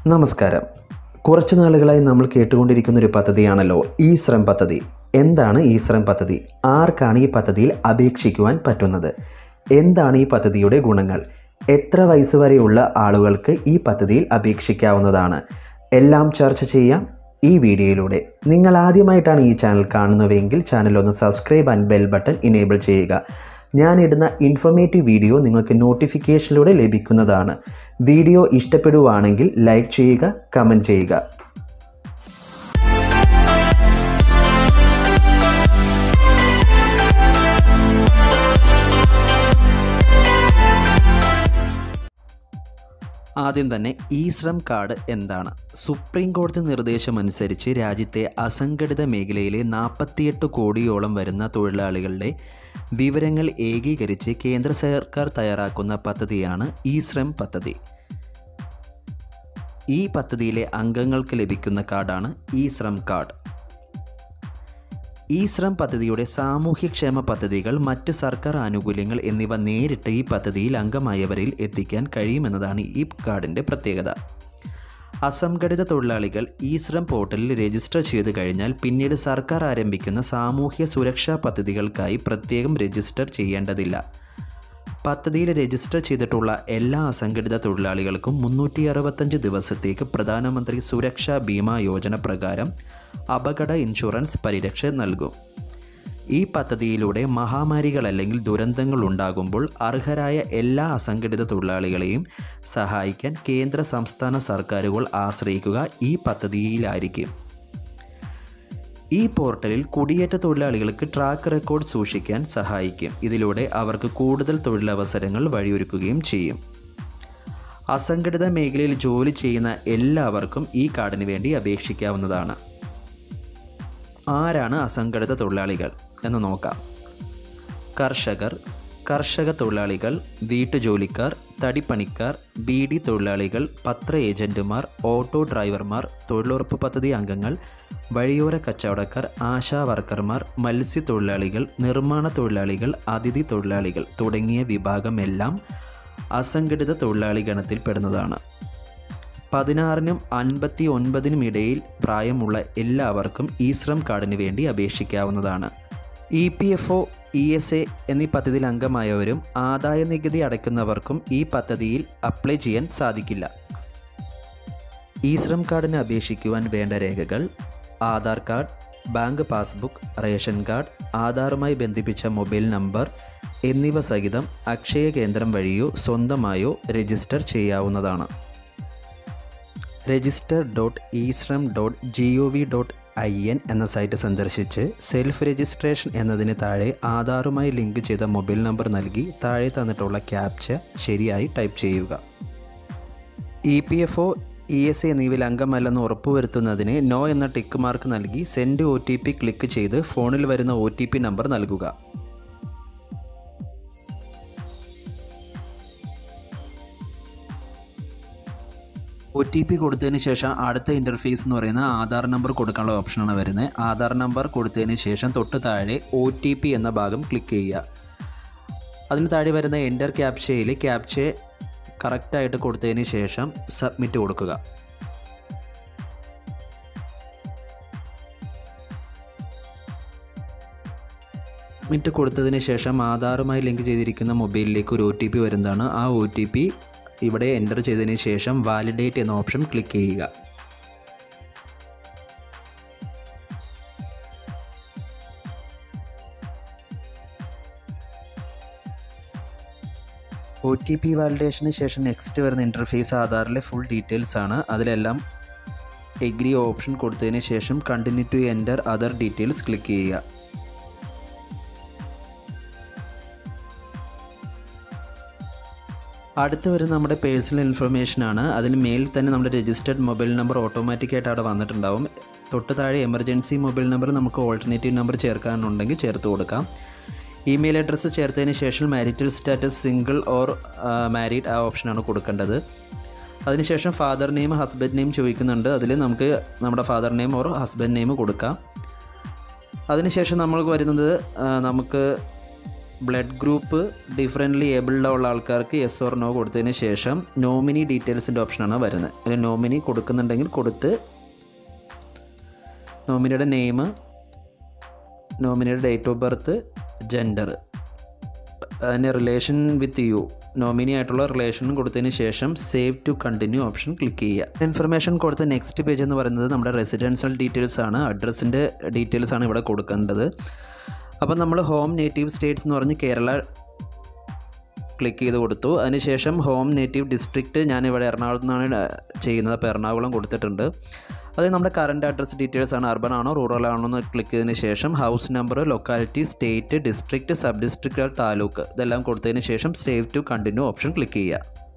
നമസ്കാരം കുറച്ച് നാളുകളായി നമ്മൾ കേട്ടുകൊണ്ടിരിക്കുന്ന ഒരു പദ്ധതിയാണല്ലോ ഈ ശ്രം പദ്ധതി എന്താണ് ഈ ശ്രം പദ്ധതി ആർക്കാണ് ഈ പദ്ധതിയിൽ അപേക്ഷിക്കുവാൻ പറ്റുന്നത് എന്താണ് ഈ പദ്ധതിയുടെ ഗുണങ്ങൾ എത്ര വയസ്സ് വരെയുള്ള ആളുകൾക്ക് ഈ പദ്ധതിയിൽ അപേക്ഷിക്കാവുന്നതാണ് എല്ലാം ചർച്ച ചെയ്യാം ഈ വീഡിയോയിലൂടെ നിങ്ങൾ ആദ്യമായിട്ടാണ് ഈ ചാനൽ കാണുന്നതെങ്കിൽ ചാനൽ ഒന്ന് subscribe and bell button enable ചെയ്യുക ഞാൻ ഇടുന്ന ഇൻഫോർമേറ്റീവ് വീഡിയോ നിങ്ങൾക്ക് നോട്ടിഫിക്കേഷനിലൂടെ ലഭിക്കുന്നതാണ് വീഡിയോ ഇഷ്ടപ്പെടുവാണെങ്കിൽ ലൈക്ക് ചെയ്യുക കമൻറ്റ് ചെയ്യുക ആദ്യം തന്നെ ഇ ശ്രം കാർഡ് എന്താണ് സുപ്രീം കോടതി നിർദ്ദേശമനുസരിച്ച് രാജ്യത്തെ അസംഘടിത മേഖലയിലെ നാൽപ്പത്തിയെട്ട് കോടിയോളം വരുന്ന തൊഴിലാളികളുടെ വിവരങ്ങൾ ഏകീകരിച്ച് കേന്ദ്ര സർക്കാർ തയ്യാറാക്കുന്ന പദ്ധതിയാണ് ഇ ശ്രം പദ്ധതി ഈ പദ്ധതിയിലെ അംഗങ്ങൾക്ക് ലഭിക്കുന്ന കാർഡാണ് ഇ ശ്രം കാർഡ് ഈ ശ്രം പദ്ധതിയുടെ സാമൂഹ്യക്ഷേമ പദ്ധതികൾ മറ്റ് സർക്കാർ ആനുകൂല്യങ്ങൾ എന്നിവ നേരിട്ട് ഈ പദ്ധതിയിൽ അംഗമായവരിൽ എത്തിക്കാൻ കഴിയുമെന്നതാണ് ഈ കാർഡിൻ്റെ പ്രത്യേകത അസംഘടിത തൊഴിലാളികൾ ഈ ശ്രം പോർട്ടലിൽ രജിസ്റ്റർ ചെയ്തു കഴിഞ്ഞാൽ പിന്നീട് സർക്കാർ ആരംഭിക്കുന്ന സാമൂഹ്യ സുരക്ഷാ പദ്ധതികൾക്കായി പ്രത്യേകം രജിസ്റ്റർ ചെയ്യേണ്ടതില്ല പദ്ധതിയിൽ രജിസ്റ്റർ ചെയ്തിട്ടുള്ള എല്ലാ അസംഘടിത തൊഴിലാളികൾക്കും മുന്നൂറ്റി അറുപത്തഞ്ച് ദിവസത്തേക്ക് പ്രധാനമന്ത്രി സുരക്ഷാ ബീമാ യോജന പ്രകാരം അപകട ഇൻഷുറൻസ് പരിരക്ഷ നൽകും ഈ പദ്ധതിയിലൂടെ മഹാമാരികൾ അല്ലെങ്കിൽ ദുരന്തങ്ങൾ ഉണ്ടാകുമ്പോൾ അർഹരായ എല്ലാ അസംഘടിത തൊഴിലാളികളെയും സഹായിക്കാൻ കേന്ദ്ര സംസ്ഥാന സർക്കാരുകൾ ആശ്രയിക്കുക ഈ പദ്ധതിയിലായിരിക്കും ഈ പോർട്ടലിൽ കുടിയേറ്റ തൊഴിലാളികൾക്ക് ട്രാക്ക് റെക്കോർഡ് സൂക്ഷിക്കാൻ സഹായിക്കും ഇതിലൂടെ അവർക്ക് കൂടുതൽ തൊഴിലവസരങ്ങൾ വഴിയൊരുക്കുകയും ചെയ്യും അസംഘടിത മേഖലയിൽ ജോലി ചെയ്യുന്ന എല്ലാവർക്കും ഈ കാർഡിന് വേണ്ടി അപേക്ഷിക്കാവുന്നതാണ് ആരാണ് അസംഘടിത തൊഴിലാളികൾ എന്ന് നോക്കാം കർഷകർ കർഷക തൊഴിലാളികൾ വീട്ടുജോലിക്കാർ തടിപ്പണിക്കാർ ബി ഡി തൊഴിലാളികൾ പത്ര ഏജന്റുമാർ ഓട്ടോ ഡ്രൈവർമാർ തൊഴിലുറപ്പ് പദ്ധതി അംഗങ്ങൾ വഴിയോര കച്ചവടക്കാർ ആശാ വർക്കർമാർ മത്സ്യത്തൊഴിലാളികൾ നിർമ്മാണ തൊഴിലാളികൾ അതിഥി തൊഴിലാളികൾ തുടങ്ങിയ വിഭാഗമെല്ലാം അസംഘടിത തൊഴിലാളി ഗണത്തിൽപ്പെടുന്നതാണ് പതിനാറിനും അൻപത്തി ഒൻപതിനും ഇടയിൽ പ്രായമുള്ള എല്ലാവർക്കും ഈ ശ്രം കാർഡിന് വേണ്ടി അപേക്ഷിക്കാവുന്നതാണ് E P F O E S A എന്നീ പദ്ധതിയിൽ അംഗമായവരും ആദായ നികുതി അടയ്ക്കുന്നവർക്കും ഈ പദ്ധതിയിൽ അപ്ലൈ ചെയ്യാൻ സാധിക്കില്ല ഈ ശ്രം കാർഡിന് അപേക്ഷിക്കുവാൻ വേണ്ട രേഖകൾ Aadhaar card bank passbook ration card ആധാറുമായി ബന്ധിപ്പിച്ച മൊബൈൽ നമ്പർ എന്നിവ സഹിതം അക്ഷയ കേന്ദ്രം വഴിയോ സ്വന്തമായോ രജിസ്റ്റർ ചെയ്യാവുന്നതാണ് register dot eShram dot G O V dot I N എന്ന സൈറ്റ് സന്ദർശിച്ച് സെൽഫ് രജിസ്ട്രേഷൻ എന്നതിന് താഴെ ആധാറുമായി ലിങ്ക് ചെയ്ത മൊബൈൽ നമ്പർ നൽകി താഴെ തന്നിട്ടുള്ള ക്യാപ്ച ശരിയായി ടൈപ്പ് ചെയ്യുക E P F O E S എന്നിവയിൽ അംഗമല്ലെന്ന് ഉറപ്പുവരുത്തുന്നതിന് നോ എന്ന ടിക്ക് മാർക്ക് നൽകി send O T P click ചെയ്ത് ഫോണിൽ വരുന്ന ഒ ടി പി നമ്പർ നൽകുക ഒ ടി പി കൊടുത്തതിന് ശേഷം അടുത്ത ഇൻ്റർഫേസ് എന്ന് പറയുന്ന ആധാർ നമ്പർ കൊടുക്കാനുള്ള ഓപ്ഷനാണ് വരുന്നത് ആധാർ നമ്പർ കൊടുത്തതിന് ശേഷം തൊട്ട് താഴെ ഒ ടി പി എന്ന ഭാഗം ക്ലിക്ക് ചെയ്യുക അതിന് താഴെ വരുന്ന എൻ്റർ ക്യാപ്ചയിൽ ക്യാപ്ച കറക്റ്റായിട്ട് കൊടുത്തതിന് ശേഷം സബ്മിറ്റ് കൊടുക്കുക സബ്മിറ്റ് കൊടുത്തതിന് ശേഷം ആധാറുമായി ലിങ്ക് ചെയ്തിരിക്കുന്ന മൊബൈലിലേക്ക് ഒരു ഒ ടി പി വരുന്നതാണ് ആ ഒ ടി പി ഇവിടെ എൻ്റർ ചെയ്തതിന് ശേഷം വാലിഡേറ്റ് എന്ന ഓപ്ഷൻ ക്ലിക്ക് ചെയ്യുക ഒ ടി പി വാലിഡേഷന് ശേഷം നെക്സ്റ്റ് വരുന്ന ഇൻ്റർഫേസ് ആധാറിലെ ഫുൾ ഡീറ്റെയിൽസ് ആണ് അതിലെല്ലാം എഗ്രി ഓപ്ഷൻ കൊടുത്തതിന് ശേഷം continue to enter other details click ചെയ്യുക അടുത്ത് വരുന്ന നമ്മുടെ പേഴ്സണൽ ഇൻഫർമേഷൻ ആണ് അതിന് മേൽ തന്നെ നമ്മുടെ രജിസ്റ്റേർഡ് മൊബൈൽ നമ്പർ ഓട്ടോമാറ്റിക്കായിട്ട് അവിടെ വന്നിട്ടുണ്ടാവും തൊട്ട് താഴെ എമർജൻസി മൊബൈൽ നമ്പർ നമുക്ക് ഓൾട്ടർനേറ്റീവ് നമ്പർ ചേർക്കാനുണ്ടെങ്കിൽ ചേർത്ത് കൊടുക്കാം ഇമെയിൽ അഡ്രസ്സ് ചേർത്തതിന് ശേഷം marital status single or married ആ ഓപ്ഷനാണ് കൊടുക്കേണ്ടത് അതിനുശേഷം ഫാദർ നെയിം ഹസ്ബൻഡ് നെയിം ചോദിക്കുന്നുണ്ട് അതിൽ നമുക്ക് നമ്മുടെ father name or husband name കൊടുക്കാം അതിനുശേഷം നമ്മൾക്ക് വരുന്നത് ആ, നമുക്ക് ബ്ലഡ് ഗ്രൂപ്പ് ഡിഫറെൻ്റ്ലി ഏബിൾഡ് ഉള്ള ആൾക്കാർക്ക് യെസ് ഓർ നോ കൊടുത്തതിന് ശേഷം നോമിനി ഡീറ്റെയിൽസിൻ്റെ ഓപ്ഷനാണ് വരുന്നത് അതിൽ നോമിനി കൊടുക്കുന്നുണ്ടെങ്കിൽ കൊടുത്ത് നോമിനിയുടെ നെയിം നോമിനിയുടെ ഡേറ്റ് ഓഫ് ബർത്ത് ജെൻഡർ അതിൻ്റെ റിലേഷൻ വിത്ത് യു നോമിനി ആയിട്ടുള്ള റിലേഷൻ കൊടുത്തതിന് ശേഷം save to continue option click ചെയ്യുക ഇൻഫർമേഷൻ കൊടുത്ത നെക്സ്റ്റ് പേജ് എന്ന് പറയുന്നത് നമ്മുടെ റെസിഡൻഷ്യൽ ഡീറ്റെയിൽസ് ആണ് അഡ്രസ്സിൻ്റെ ഡീറ്റെയിൽസ് ആണ് ഇവിടെ കൊടുക്കേണ്ടത് അപ്പം നമ്മൾ ഹോം നേറ്റീവ് സ്റ്റേറ്റ്സ് എന്ന് പറഞ്ഞ് കേരള ക്ലിക്ക് ചെയ്ത് കൊടുത്തു അതിനുശേഷം ഹോം നേറ്റീവ് ഡിസ്ട്രിക്റ്റ് ഞാനിവിടെ എറണാകുളത്ത് നിന്നാണ് ചെയ്യുന്നത് അപ്പോൾ എറണാകുളം കൊടുത്തിട്ടുണ്ട് അത് നമ്മുടെ കറൻറ്റ് അഡ്രസ് ഡീറ്റെയിൽസ് ആണ് അർബൻ ആണോ റൂറൽ ആണോ എന്ന് ക്ലിക്ക് ചെയ്തതിന് ശേഷം house number locality state district sub district taluk ഇതെല്ലാം കൊടുത്തതിന് ശേഷം save to continue option click ചെയ്യുക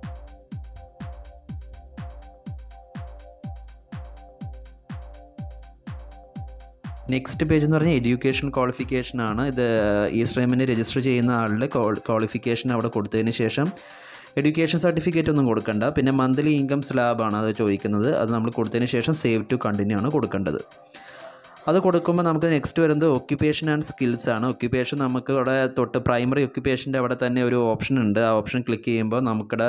നെക്സ്റ്റ് പേജ് എന്ന് പറഞ്ഞാൽ എഡ്യൂക്കേഷൻ ക്വാളിഫിക്കേഷൻ ആണ് ഇത് ഈ സ്ട്രീമിന് രജിസ്റ്റർ ചെയ്യുന്ന ആളുടെ ക്വാളിഫിക്കേഷൻ അവിടെ കൊടുത്തതിന് ശേഷം എഡ്യൂക്കേഷൻ സർട്ടിഫിക്കറ്റ് ഒന്നും കൊടുക്കണ്ട പിന്നെ മന്ത്ലി ഇൻകം സ്ലാബാണ് അത് ചോദിക്കുന്നത് അത് നമ്മൾ കൊടുത്തതിന് ശേഷം സേവ് ടു കണ്ടിന്യൂ ആണ് കൊടുക്കേണ്ടത് അത് കൊടുക്കുമ്പോൾ നമുക്ക് നെക്സ്റ്റ് വരുന്നത് ഒക്യുപ്പേഷൻ ആൻഡ് സ്കിൽസ് ആണ് ഒക്യുപ്പേഷൻ നമുക്ക് അവിടെ തൊട്ട് പ്രൈമറി ഒക്യുപ്പേഷൻ്റെ അവിടെ തന്നെ ഒരു ഓപ്ഷൻ ഉണ്ട് ആ ഓപ്ഷൻ ക്ലിക്ക് ചെയ്യുമ്പോൾ നമുക്കിവിടെ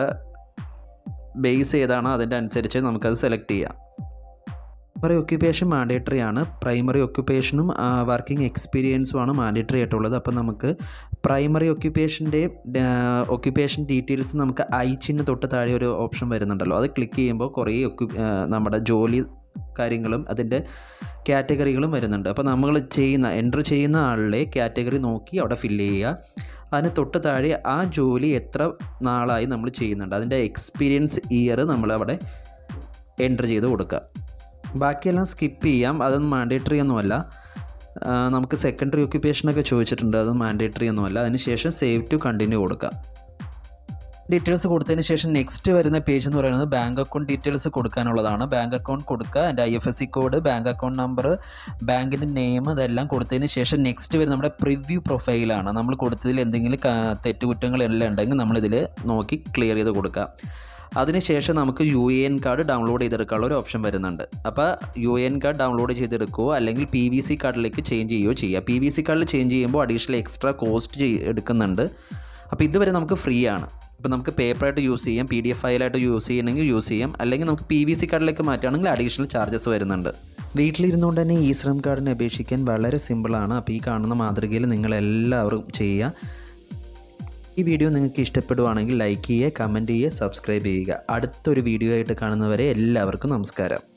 ബേസ് ഏതാണോ അതിൻ്റെ അനുസരിച്ച് നമുക്കത് സെലക്ട് ചെയ്യാം പ്രൈമറി ഒക്യുപ്പേഷൻ മാൻഡേറ്ററി ആണ് പ്രൈമറി ഒക്യുപ്പേഷനും വർക്കിംഗ് എക്സ്പീരിയൻസും ആണ് മാൻഡേറ്ററി ആയിട്ടുള്ളത് അപ്പോൾ നമുക്ക് പ്രൈമറി ഒക്യുപ്പേഷൻ്റെ ഒക്യുപ്പേഷൻ ഡീറ്റെയിൽസ് നമുക്ക് ഐ ചിഹ്ന തൊട്ട് താഴെ ഒരു ഓപ്ഷൻ വരുന്നുണ്ടല്ലോ അത് ക്ലിക്ക് ചെയ്യുമ്പോൾ കുറേ ഒക്യു നമ്മുടെ ജോലി കാര്യങ്ങളും അതിൻ്റെ കാറ്റഗറികളും വരുന്നുണ്ട് അപ്പോൾ നമ്മൾ ചെയ്യുന്ന എൻ്റർ ചെയ്യുന്ന ആളിലെ കാറ്റഗറി നോക്കി അവിടെ ഫില്ല് ചെയ്യുക അതിന് തൊട്ട് താഴെ ആ ജോലി എത്ര നാളായി നമ്മൾ ചെയ്യുന്നുണ്ട് അതിൻ്റെ എക്സ്പീരിയൻസ് ഇയർ നമ്മളവിടെ എൻ്റർ ചെയ്ത് കൊടുക്കുക ബാക്കിയെല്ലാം സ്കിപ്പ് ചെയ്യാം അതൊന്നും മാൻഡേറ്ററി ഒന്നുമല്ല നമുക്ക് സെക്കൻഡറി ഒക്യുപ്പേഷനൊക്കെ ചോദിച്ചിട്ടുണ്ട് അത് മാൻഡേറ്ററി ഒന്നുമല്ല അതിനുശേഷം സേവ് ടു കണ്ടിന്യൂ കൊടുക്കാം ഡീറ്റെയിൽസ് കൊടുത്തതിന് ശേഷം നെക്സ്റ്റ് വരുന്ന പേജ് എന്ന് പറയുന്നത് ബാങ്ക് അക്കൗണ്ട് ഡീറ്റെയിൽസ് കൊടുക്കാനുള്ളതാണ് ബാങ്ക് അക്കൗണ്ട് കൊടുക്കുക അതിൻ്റെ I F S C code bank account number ബാങ്കിൻ്റെ നെയിം ഇതെല്ലാം കൊടുത്തതിന് ശേഷം നെക്സ്റ്റ് വരുന്ന നമ്മുടെ പ്രിവ്യൂ പ്രൊഫൈലാണ് നമ്മൾ കൊടുത്തതിൽ എന്തെങ്കിലും തെറ്റുകുറ്റങ്ങളെല്ലാം ഉണ്ടെങ്കിൽ നമ്മളിതിൽ നോക്കി ക്ലിയർ ചെയ്ത് കൊടുക്കുക അതിനുശേഷം നമുക്ക് U A N card download ചെയ്തെടുക്കാനുള്ള ഒരു ഓപ്ഷൻ വരുന്നുണ്ട് അപ്പോൾ U A N card download ചെയ്തെടുക്കുകയോ അല്ലെങ്കിൽ പി വി സി കാർഡിലേക്ക് ചേഞ്ച് ചെയ്യുകയോ ചെയ്യുക പി വി സി കാർഡിൽ ചേഞ്ച് ചെയ്യുമ്പോൾ അഡീഷണൽ എക്സ്ട്രാ കോസ്റ്റ് എടുക്കുന്നുണ്ട് അപ്പോൾ ഇതുവരെ നമുക്ക് ഫ്രീ ആണ് ഇപ്പോൾ നമുക്ക് പേപ്പറായിട്ട് യൂസ് ചെയ്യാം പി ഡി എഫ് ഫയലായിട്ട് യൂസ് ചെയ്യണമെങ്കിൽ യൂസ് ചെയ്യാം അല്ലെങ്കിൽ നമുക്ക് പി വി സി കാർഡിലേക്ക് മാറ്റുകയാണെങ്കിൽ അഡീഷണൽ ചാർജസ് വരുന്നുണ്ട് വീട്ടിലിരുന്നുകൊണ്ട് തന്നെ ഈ ശ്രം കാർഡിനെ അപേക്ഷിക്കാൻ വളരെ സിമ്പിളാണ് അപ്പോൾ ഈ കാണുന്ന മാതൃകയിൽ നിങ്ങളെല്ലാവരും ചെയ്യുക ഈ വീഡിയോ നിങ്ങൾക്ക് ഇഷ്ടപ്പെടുവാണെങ്കിൽ ലൈക്ക് ചെയ്യുക കമൻറ്റ് ചെയ്യുക സബ്സ്ക്രൈബ് ചെയ്യുക അടുത്തൊരു വീഡിയോ ആയിട്ട് കാണുന്നവരെ എല്ലാവർക്കും നമസ്കാരം